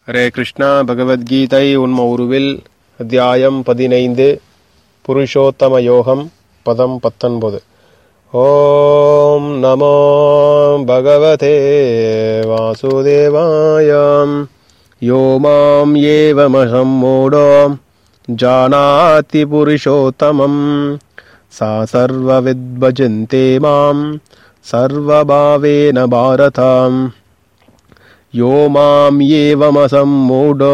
ஹரே கிருஷ்ணா பகவத்கீதை உண்ம உருவில் அத்தியாயம் பதினைந்து புருஷோத்தம யோகம் பதம் பத்தொன்பது ஓம் நமோ பகவதே வாசுதேவாயாம் யோ மாம் ஏவமஹம் மூடோ ஜானாதி புருஷோத்தமம் சா சர்வவித்பஜந்தே மாம் சர்வபாவேன பாரதாம் यो माम् एवमसम्मूढो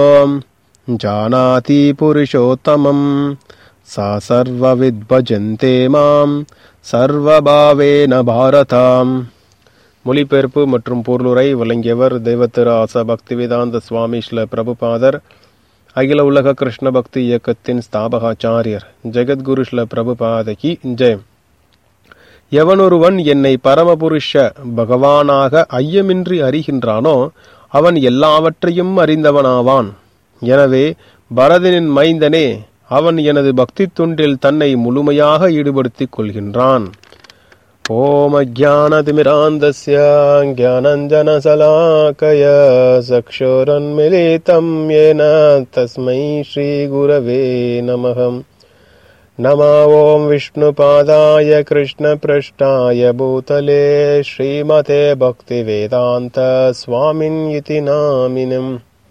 जानाति पुरुषोत्तमम् सा सर्वविद्भजन्ते மாம் சர்வபாவேன பாரதாம் மொழிபெயர்ப்பு மற்றும் பொருளுரை வழங்கியவர் தெய்வத்திராச பக்திவேதாந்த சுவாமி ஸ்ல பிரபுபாதர் அகில உலக கிருஷ்ண பக்தி இயக்கத்தின் ஸ்தாபகாச்சாரியர் ஜெகத்குரு ஸ்ல பிரபுபாதகி ஜெயம் எவனொருவன் என்னை பரமபுருஷ பகவானாக ஐயமின்றி அறிகின்றானோ அவன் எல்லாவற்றையும் அறிந்தவனாவான் எனவே பரதனின் மைந்தனே அவன் எனது பக்தி தொண்டில் தன்னை முழுமையாக ஈடுபடுத்திக் கொள்கின்றான் ஓம் அஜானதிமிராந்தஸ்ய ஞானஞ்சனசலாக்கய சக்ஷோரன்மிலிதம் ஏன தஸ்மை ஸ்ரீகுரவே நமகம் नमा ॐ विष्णुपादाय कृष्णपृष्ठाय भूतले श्रीमते भक्तिवेदान्त स्वामिन् इति नामिनम्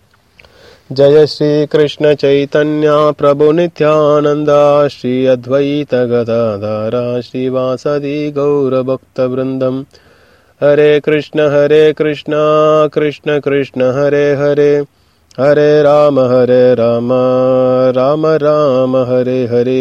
जय श्रीकृष्णचैतन्या प्रभुनित्यानन्दा श्री अद्वैतगदाधारा श्रीवासदि गौरभक्तवृन्दम् हरे कृष्ण हरे कृष्ण कृष्ण कृष्ण हरे हरे ஹரே ராம ஹரே ராம ராம ராம ஹரே ஹரே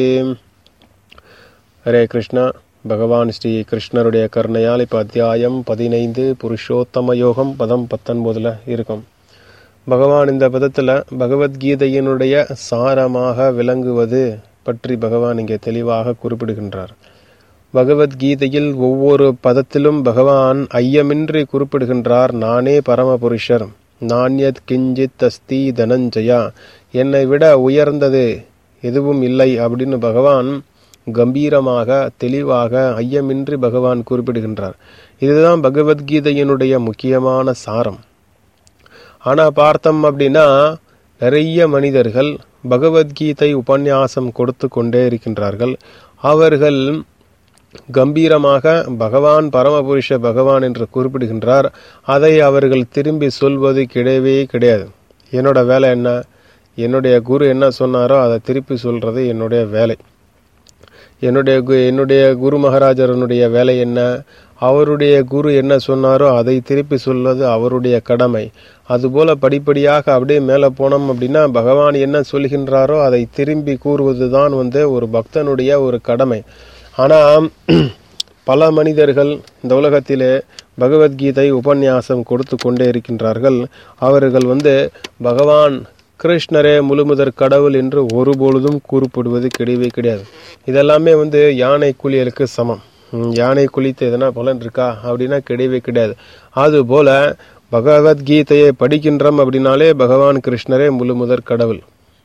ஹரே கிருஷ்ணா பகவான் ஸ்ரீ கிருஷ்ணருடைய கருணையால் இப்போ அத்தியாயம் பதினைந்து புருஷோத்தம யோகம் பதம் பத்தொன்பதில் இருக்கும் பகவான் இந்த பதத்தில் பகவத்கீதையினுடைய சாரமாக விளங்குவது பற்றி பகவான் இங்கே தெளிவாக குறிப்பிடுகின்றார் பகவத்கீதையில் ஒவ்வொரு பதத்திலும் பகவான் ஐயமின்றி குறிப்பிடுகின்றார் நானே பரமபுருஷர் நாண்யத் கிஞ்சித் அஸ்தி தனஞ்சயா என்னை விட உயர்ந்தது எதுவும் இல்லை அப்படின்னு பகவான் கம்பீரமாக தெளிவாக ஐயமின்றி பகவான் குறிப்பிடுகின்றார் இதுதான் பகவத்கீதையினுடைய முக்கியமான சாரம் ஆனா பார்த்தோம் அப்படின்னா நிறைய மனிதர்கள் பகவத்கீதை உபன்யாசம் கொடுத்து கொண்டே இருக்கின்றார்கள் அவர்கள் கம்பீரமாக பகவான் பரமபுருஷ பகவான் என்று குறிப்பிடுகின்றார் அதை அவர்கள் திரும்பி சொல்வது கிடையவே கிடையாது என்னோட வேலை என்ன என்னுடைய குரு என்ன சொன்னாரோ அதை திருப்பி சொல்றது என்னுடைய வேலை என்னுடைய என்னுடைய குரு மகாராஜரனுடைய வேலை என்ன அவருடைய குரு என்ன சொன்னாரோ அதை திருப்பி சொல்வது அவருடைய கடமை அதுபோல படிப்படியாக அப்படியே மேலே போனோம் அப்படின்னா பகவான் என்ன சொல்கின்றாரோ அதை திரும்பி கூறுவதுதான் வந்து ஒரு பக்தனுடைய ஒரு கடமை ஆனால் பல மனிதர்கள் இந்த உலகத்திலே பகவத்கீதை உபன்யாசம் கொடுத்து கொண்டே இருக்கின்றார்கள் அவர்கள் வந்து பகவான் கிருஷ்ணரே முழுமுதற் கடவுள் என்று ஒருபொழுதும் கூறப்படுவது கிடையவே கிடையாது இதெல்லாமே வந்து யானை குளியலுக்கு சமம் யானை குளித்து எதனா பலன் இருக்கா அப்படின்னா கிடையவே கிடையாது அதுபோல பகவத்கீதையை படிக்கின்றோம் அப்படின்னாலே பகவான் கிருஷ்ணரே முழுமுதற் கடவுள்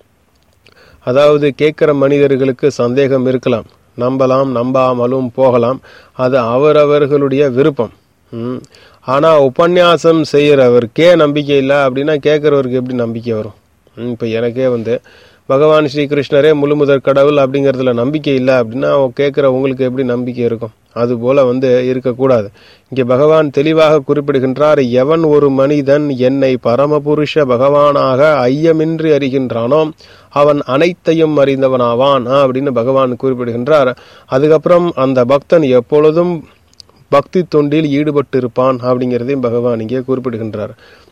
அதாவது கேட்கிற மனிதர்களுக்கு சந்தேகம் இருக்கலாம் நம்பலாம் நம்பாமலும் போகலாம் அது அவரவர்களுடைய விருப்பம் ஆனா உபன்யாசம் செய்யறவருக்கே நம்பிக்கை இல்லை அப்படின்னா கேட்கறவருக்கு எப்படி நம்பிக்கை வரும் இப்போ எனக்கே வந்து பகவான் ஸ்ரீ கிருஷ்ணரே முழுமுதற் கடவுள் அப்படிங்கிறதுல நம்பிக்கை இல்லை அப்படின்னா கேட்குற உங்களுக்கு எப்படி நம்பிக்கை இருக்கும் அது போல வந்து இருக்கக்கூடாது இங்கே பகவான் தெளிவாக குறிப்பிடுகின்றார் எவன் ஒரு மனிதன் என்னை பரமபுருஷ பகவானாக ஐயமின்றி அறிகின்றானோ அவன் அனைத்தையும் அறிந்தவனாவான் அப்படின்னு பகவான் குறிப்பிடுகின்றார் அதுக்கப்புறம் அந்த பக்தன் எப்பொழுதும் பக்தி தொண்டில் ஈடுபட்டு இருப்பான் அப்படிங்கிறதையும் பகவான் இங்கே குறிப்பிடுகின்றார்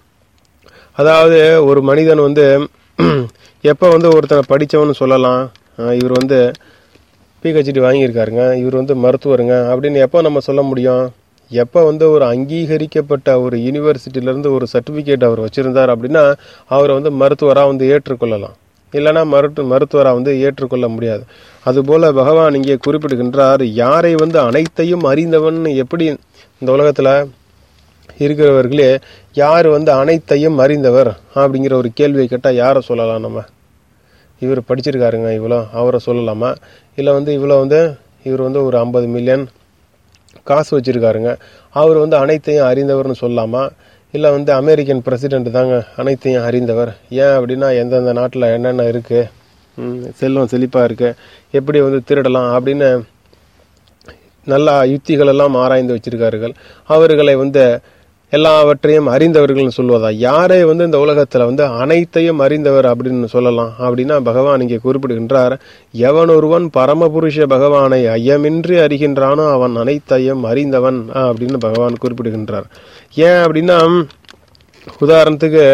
அதாவது ஒரு மனிதன் வந்து எப்போ வந்து ஒருத்தனை படித்தவன் சொல்லலாம் இவர் வந்து பிஹெச்டி வாங்கியிருக்காருங்க இவர் வந்து மருத்துவருங்க அப்படின்னு எப்போ நம்ம சொல்ல முடியும் எப்போ வந்து ஒரு அங்கீகரிக்கப்பட்ட ஒரு யூனிவர்சிட்டியிலேருந்து ஒரு சர்டிஃபிகேட் அவர் வச்சுருந்தார் அப்படின்னா அவரை வந்து மருத்துவராக வந்து ஏற்றுக்கொள்ளலாம் இல்லைனா மருத்து மருத்துவராக வந்து ஏற்றுக்கொள்ள முடியாது அதுபோல பகவான் இங்கே குறிப்பிடுகின்றார் யாரை வந்து அனைத்தையும் அறிந்தவன் எப்படி இந்த உலகத்தில் இருக்கிறவர்களே யார் வந்து அனைத்தையும் அறிந்தவர் அப்படிங்கிற ஒரு கேள்வியை கேட்டால் யாரை சொல்லலாம் நம்ம இவர் படிச்சிருக்காருங்க இவ்வளோ அவரை சொல்லலாமா இல்லை வந்து இவ்வளோ வந்து இவர் வந்து ஒரு ஐம்பது மில்லியன் காசு வச்சிருக்காருங்க அவர் வந்து அனைத்தையும் அறிந்தவர்னு சொல்லலாமா இல்லை வந்து அமெரிக்கன் பிரசிடென்ட் தாங்க அனைத்தையும் அறிந்தவர் ஏன் அப்படின்னா எந்தெந்த நாட்டில் என்னென்ன இருக்கு ம், செல்வம் செழிப்பாக இருக்கு எப்படி வந்து திருடலாம் அப்படின்னு நல்ல யுத்திகள் எல்லாம் ஆராய்ந்து வச்சிருக்கார்கள் அவர்களை வந்து எல்லாவற்றையும் அறிந்தவர்கள்னு சொல்வதா யாரை வந்து இந்த உலகத்துல வந்து அனைத்தையும் அறிந்தவர் அப்படின்னு சொல்லலாம் அப்படின்னா பகவான் இங்கே குறிப்பிடுகின்றார் எவன் ஒருவன் பரமபுருஷ பகவானை ஐயமின்றி அறிகின்றானோ அவன் அனைத்தையும் அறிந்தவன் அப்படின்னு பகவான் குறிப்பிடுகின்றார் ஏன் அப்படின்னா உதாரணத்துக்கு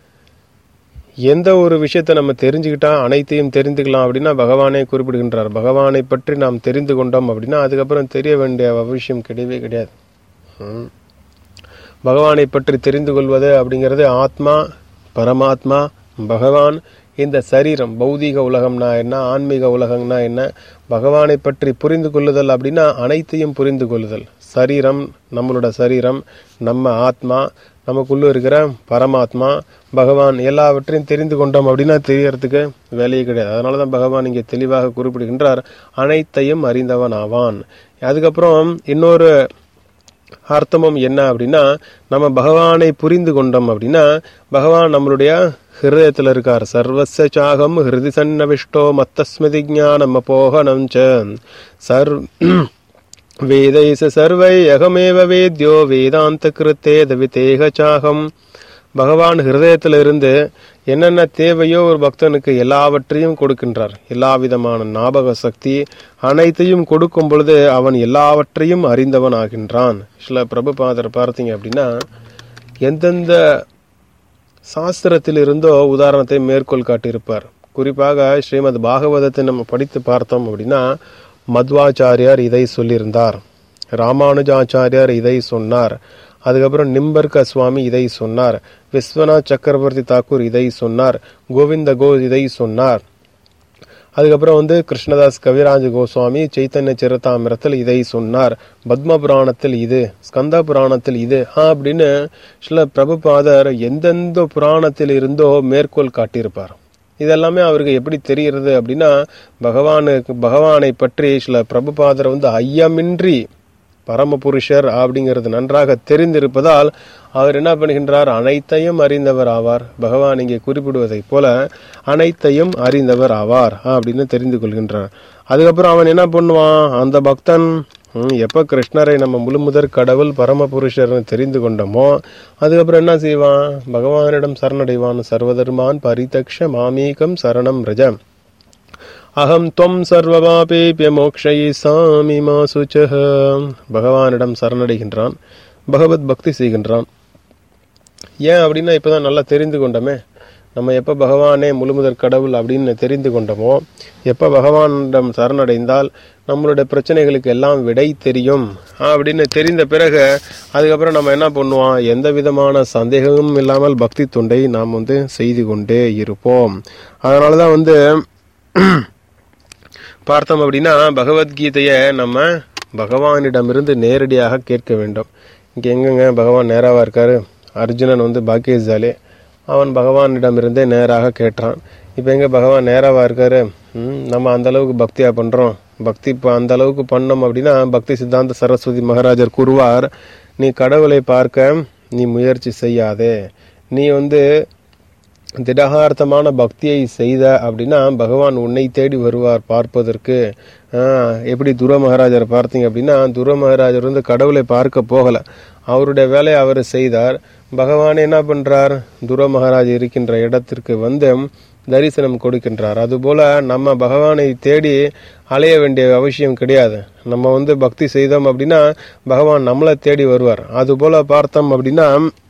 எந்த ஒரு விஷயத்தை நம்ம தெரிஞ்சுக்கிட்டா அனைத்தையும் தெரிந்துக்கலாம் அப்படின்னா பகவானே குறிப்பிடுகின்றார் பகவானை பற்றி நாம் தெரிந்து கொண்டோம் அப்படின்னா அதுக்கப்புறம் தெரிய வேண்டிய அவசியம் கிடையவே கிடையாது ம். பகவானை பற்றி தெரிந்து கொள்வது அப்படிங்கிறது ஆத்மா பரமாத்மா பகவான் இந்த சரீரம் பௌதீக உலகம்னா என்ன ஆன்மீக உலகம்னா என்ன பகவானை பற்றி புரிந்து கொள்ளுதல் அப்படின்னா அனைத்தையும் புரிந்து கொள்ளுதல் சரீரம் நம்மளோட சரீரம் நம்ம ஆத்மா நமக்குள்ள இருக்கிற பரமாத்மா பகவான் எல்லாவற்றையும் தெரிந்து கொண்டோம் அப்படின்னா தெரியறதுக்கு வேலையே கிடையாது அதனால தான் பகவான் இங்கே தெளிவாக குறிப்பிடுகின்றார் அனைத்தையும் அறிந்தவன் ஆவான் அதுக்கப்புறம் இன்னொரு அர்த்தமும் என்ன அப்படின்னா நம்ம பகவானை புரிந்து கொண்டோம் அப்படின்னா பகவான் நம்மளுடைய ஹிருதயத்தில் இருக்கார் சர்வச சாகம் ஹிருதி சன்னவிஷ்டோ மத்தஸ்மதி ஞானம் அபோகனம் ச சர் வேதை சர்வை அகமேவ வேத்யோ வேதாந்த கிருத்தே தவிதேக சாகம் பகவான் ஹிருதயத்தில் இருந்து என்னென்ன தேவையோ ஒரு பக்தனுக்கு எல்லாவற்றையும் கொடுக்கின்றார் எல்லா விதமான ஞாபக சக்தி அனைத்தையும் கொடுக்கும் பொழுது அவன் எல்லாவற்றையும் அறிந்தவன் ஆகின்றான் சில பிரபுபாதர் பார்த்தீங்க அப்படின்னா எந்தெந்த சாஸ்திரத்தில் இருந்தோ உதாரணத்தை மேற்கோள் காட்டியிருப்பார் குறிப்பாக ஸ்ரீமத் பாகவதத்தை நம்ம படித்து பார்த்தோம் அப்படின்னா மத்வாச்சாரியார் இதை சொல்லியிருந்தார் ராமானுஜாச்சாரியார் இதை சொன்னார் அதுக்கப்புறம் நிம்பர்க சுவாமி இதை சொன்னார் விஸ்வநாத் சக்கரவர்த்தி தாக்கூர் இதை சொன்னார் கோவிந்த கோஸ் இதை சொன்னார் அதுக்கப்புறம் வந்து கிருஷ்ணதாஸ் கவிராஜ கோஸ்வாமி சைத்தன்ய சிரதாமிரத்தில் இதை சொன்னார் பத்ம புராணத்தில் இது ஸ்கந்த புராணத்தில் இது ஆ, அப்படின்னு சில பிரபுபாதர் எந்தெந்த புராணத்தில் இருந்தோ மேற்கோள் காட்டியிருப்பார் இதெல்லாமே அவருக்கு எப்படி தெரிகிறது அப்படின்னா பகவானுக்கு பகவானை பற்றி சில பிரபுபாதர் வந்து ஐயமின்றி பரமபுருஷர் அப்படிங்கிறது நன்றாக தெரிந்திருப்பதால் அவர் என்ன பண்ணுகின்றார் அனைத்தையும் அறிந்தவர் ஆவார் பகவான் இங்கே குறிப்பிடுவதைப் போல அனைத்தையும் அறிந்தவர் ஆவார் அப்படின்னு தெரிந்து கொள்கின்றார் அதுக்கப்புறம் அவன் என்ன பண்ணுவான் அந்த பக்தன் ம், எப்ப கிருஷ்ணரை நம்ம முழுமுதற் கடவுள் பரமபுருஷர்னு தெரிந்து கொண்டோமோ அதுக்கப்புறம் என்ன செய்வான் பகவானிடம் சரணடைவான் சர்வதர்மான் பரிதக்ஷ மாமீகம் சரணம் ரஜம் அகம் தொம் சர்வபாபேபிய மோக்ஷயி சாமி மாசுச்சஹ பகவானிடம் சரணடைகின்றான் பகவத் பக்தி செய்கின்றான் ஏன் அப்படின்னா இப்பதான் நல்லா தெரிந்து கொண்டோமே நம்ம எப்போ பகவானே முழுமுதற் கடவுள் அப்படின்னு தெரிந்து கொண்டோமோ எப்போ பகவானிடம் சரணடைந்தால் நம்மளுடைய பிரச்சனைகளுக்கு எல்லாம் விடை தெரியும் அப்படின்னு தெரிந்த பிறகு அதுக்கப்புறம் நம்ம என்ன பண்ணுவோம் எந்த விதமான சந்தேகமும் இல்லாமல் பக்தி தொண்டை நாம் வந்து செய்து கொண்டே இருப்போம் அதனால தான் வந்து பார்த்தோம் அப்படின்னா பகவத்கீதையை நம்ம பகவானிடமிருந்து நேரடியாக கேட்க வேண்டும் இங்கே எங்கங்க பகவான் நேராவா இருக்காரு அர்ஜுனன் வந்து பாக்கியசாலே அவன் பகவானிடமிருந்தே நேராக கேட்டான் இப்போ எங்க பகவான் நேராவா இருக்காரு ம், நம்ம அந்த அளவுக்கு பக்தியா பண்றோம் பக்தி இப்போ அந்த அளவுக்கு பண்ணோம் அப்படின்னா பக்தி சித்தாந்த சரஸ்வதி மகாராஜர் கூறுவார் நீ கடவுளை பார்க்க நீ முயற்சி செய்யாதே நீ வந்து திடகார்த்தமான பக்தியை செய்த அப்படின்னா பகவான் உன்னை தேடி வருவார் பார்ப்பதற்கு ஆஹ், எப்படி துர மகாராஜர் பார்த்தீங்க அப்படின்னா துர மகாராஜர் வந்து கடவுளை பார்க்க போகல அவருடைய வேலையை அவர் செய்தார் பகவான் என்ன பண்றார் துர மகாராஜ் இருக்கின்ற இடத்திற்கு வந்து தரிசனம் கொடுக்கின்றார் அதுபோல நம்ம பகவானை தேடி அலைய வேண்டிய அவசியம் கிடையாது நம்ம வந்து பக்தி செய்தோம் அப்படின்னா பகவான் நம்மளை தேடி வருவார் அதுபோல பார்த்தோம் அப்படின்னா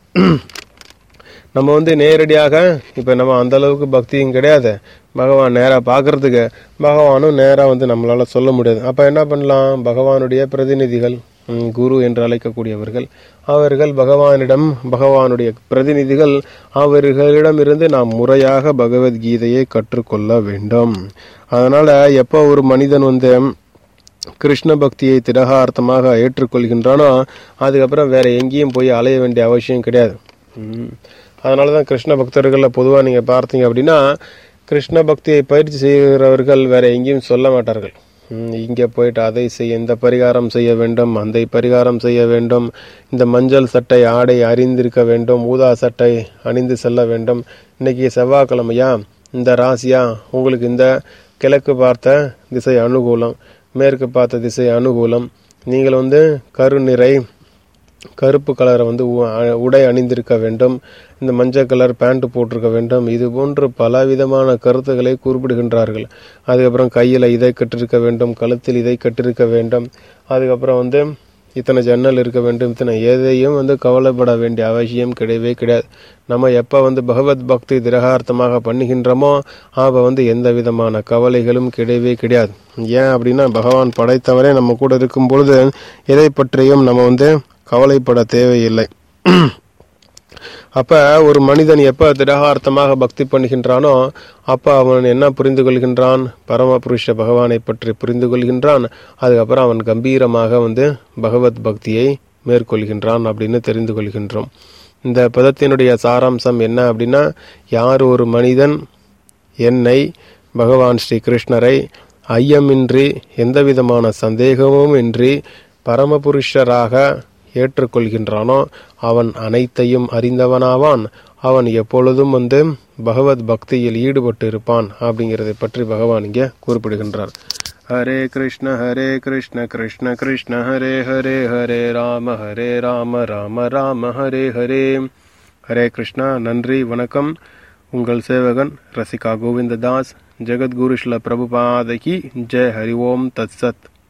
நம்ம வந்து நேரடியாக இப்போ நம்ம அந்த அளவுக்கு பக்தியும் கிடையாது பகவான் நேராக பார்க்கறதுக்கு பகவானும் நேராக வந்து நம்மளால சொல்ல முடியாது அப்போ என்ன பண்ணலாம் பகவானுடைய பிரதிநிதிகள் ம், குரு என்று அழைக்கக்கூடியவர்கள் அவர்கள் பகவானிடம் பகவானுடைய பிரதிநிதிகள் அவர்களிடமிருந்து நாம் முறையாக பகவத்கீதையை கற்றுக்கொள்ள வேண்டும் அதனால எப்போ ஒரு மனிதன் வந்து கிருஷ்ண பக்தியை திடகார்த்தமாக ஏற்றுக்கொள்கின்றானோ அதுக்கப்புறம் வேற எங்கேயும் போய் அலைய வேண்டிய அவசியம் கிடையாது ம். அதனால தான் கிருஷ்ண பக்தர்களில் பொதுவாக நீங்கள் பார்த்தீங்க அப்படின்னா கிருஷ்ண பக்தியை பயிற்சி செய்கிறவர்கள் வேற எங்கேயும் சொல்ல மாட்டார்கள் இங்கே போயிட்டு அதை செய்ய இந்த பரிகாரம் செய்ய வேண்டும் அந்த பரிகாரம் செய்ய வேண்டும் இந்த மஞ்சள் சட்டை ஆடை அறிந்திருக்க வேண்டும் ஊதா சட்டை அணிந்து செல்ல வேண்டும் இன்னைக்கு செவ்வாய்க்கிழமையா இந்த ராசியா உங்களுக்கு இந்த கிழக்கு பார்த்த திசை அனுகூலம் மேற்கு பார்த்த திசை அனுகூலம் நீங்கள் வந்து கருநிறை கருப்பு கலரை வந்து உ- அ- உடை அணிந்திருக்க வேண்டும் இந்த மஞ்சள் கலர் பேண்ட் போட்டிருக்க வேண்டும் இது போன்று பலவிதமான கருத்துக்களை குறிப்பிடுகின்றார்கள் அதுக்கப்புறம் கையில் இதை கட்டிருக்க வேண்டும் கழுத்தில் இதை கட்டிருக்க வேண்டும் அதுக்கப்புறம் வந்து இத்தனை ஜன்னல் இருக்க வேண்டும் இத்தனை எதையும் வந்து கவலைப்பட வேண்டிய அவசியம் கிடையவே கிடையாது நம்ம எப்போ வந்து பகவத் பக்தி திரகார்த்தமாக பண்ணுகின்றோமோ அப்போ வந்து எந்த விதமான கவலைகளும் கிடையவே கிடையாது ஏன் அப்படின்னா பகவான் படைத்தவரே நம்ம கூட இருக்கும் பொழுது எதை பற்றியும் நம்ம வந்து கவலைப்பட தேவையில்லை அப்ப ஒரு மனிதன் எப்ப திடகார்த்தமாக பக்தி பண்ணுகின்றானோ அப்ப அவன் என்ன புரிந்து கொள்கின்றான் பரமபுருஷ பகவானை பற்றி புரிந்து கொள்கின்றான் அதுக்கப்புறம் அவன் கம்பீரமாக வந்து பகவத் பக்தியை மேற்கொள்கின்றான் அப்படின்னு தெரிந்து கொள்கின்றோம் இந்த பதத்தினுடைய சாராம்சம் என்ன அப்படின்னா யார் ஒரு மனிதன் என்னை பகவான் ஸ்ரீ கிருஷ்ணரை ஐயமின்றி எந்த விதமான சந்தேகமும் இன்றி பரமபுருஷராக ஏற்றுக்கொள்கின்றானோ அவன் அனைத்தையும் அறிந்தவனாவான் அவன் எப்பொழுதும் வந்து பகவத் பக்தியில் ஈடுபட்டு இருப்பான் அப்படிங்கிறதை பற்றி பகவான் இங்கே குறிப்பிடுகின்றார் ஹரே கிருஷ்ண ஹரே கிருஷ்ண கிருஷ்ண கிருஷ்ண ஹரே ஹரே ஹரே ராம ஹரே ராம ராம ராம ஹரே ஹரே ஹரே கிருஷ்ணா நன்றி வணக்கம் உங்கள் சேவகன் ரசிகா கோவிந்ததாஸ் ஜெகத்குரு ஸ்ல பிரபுபாதகி ஜெய் ஹரி ஓம் தத்சத்